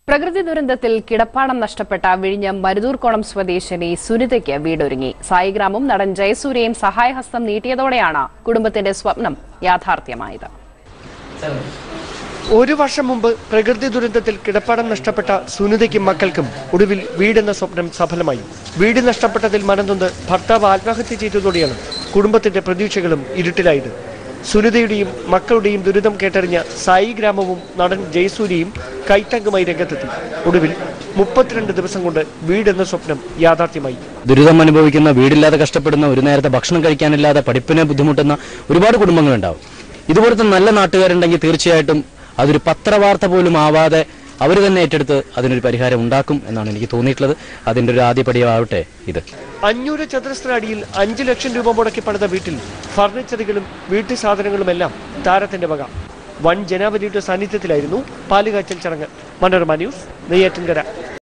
പ്രകൃതി ദുരന്തത്തിൽ കിടപ്പാടം നഷ്ടപ്പെട്ട വിഴിഞ്ഞം മരുതൂർക്കോണം സ്വദേശിനി സുനിതയ്ക്ക് വീടൊരുങ്ങി സായിഗ്രാമും നടൻ ജയസൂര്യയും സഹായഹസ്തം നീട്ടിയതോടെയാണ് കുടുംബത്തിന്റെ സ്വപ്നം യാഥാർത്ഥ്യമായത് ഒരു വർഷം മുമ്പ് പ്രകൃതി ദുരന്തത്തിൽ കിടപ്പാടം നഷ്ടപ്പെട്ട സുനിതയ്ക്കും മക്കൾക്കും ഒടുവിൽ വീടെന്ന സ്വപ്നം സഫലമായി വീട് നഷ്ടപ്പെട്ടതിൽ മനംനൊന്ന് ഭർത്താവ് ആത്മഹത്യ ചെയ്തതോടെയാണ് കുടുംബത്തിന്റെ പ്രതീക്ഷകളും ഇരുട്ടിലായത് സുനിതയുടെയും മക്കളുടെയും ദുരിതം കേട്ടറിഞ്ഞ സായി ഗ്രാമവും നടൻ ജയസൂര്യയും കൈത്തങ്കുമായി രംഗത്തെത്തി ഒടുവിൽ മുപ്പത്തിരണ്ട് ദിവസം കൊണ്ട് വീടെന്ന സ്വപ്നം യാഥാർത്ഥ്യമായി ദുരിതം അനുഭവിക്കുന്ന വീടില്ലാതെ കഷ്ടപ്പെടുന്ന ഒരു നേരത്തെ ഭക്ഷണം കഴിക്കാനില്ലാതെ പഠിപ്പിനെ ബുദ്ധിമുട്ടുന്ന ഒരുപാട് കുടുംബങ്ങളുണ്ടാവും ഇതുപോലത്തെ നല്ല നാട്ടുകാരുണ്ടെങ്കിൽ തീർച്ചയായിട്ടും അതൊരു പത്രവാർത്ത പോലും ആവാതെ അവർ തന്നെ ഏറ്റെടുത്ത് അതിനൊരു പരിഹാരം ഉണ്ടാക്കും എന്നാണ് എനിക്ക് തോന്നിയിട്ടുള്ളത് അതിന്റെ ഒരു ആദ്യപടിയാവട്ടെ ഇത് അഞ്ഞൂറ് ചതുരശ്ര അടിയിൽ അഞ്ചു ലക്ഷം രൂപ മുടക്കി പണിത വീട്ടിൽ ഫർണിച്ചറുകളും വീട്ടു സാധനങ്ങളുമെല്ലാം താരത്തിന്റെ വക വൻ ജനാവലിയുടെ സാന്നിധ്യത്തിലായിരുന്നു പാലുകാച്ചൽ ചടങ്ങ് മനോരമ ന്യൂസ് നെയ്യാറ്റിൻകര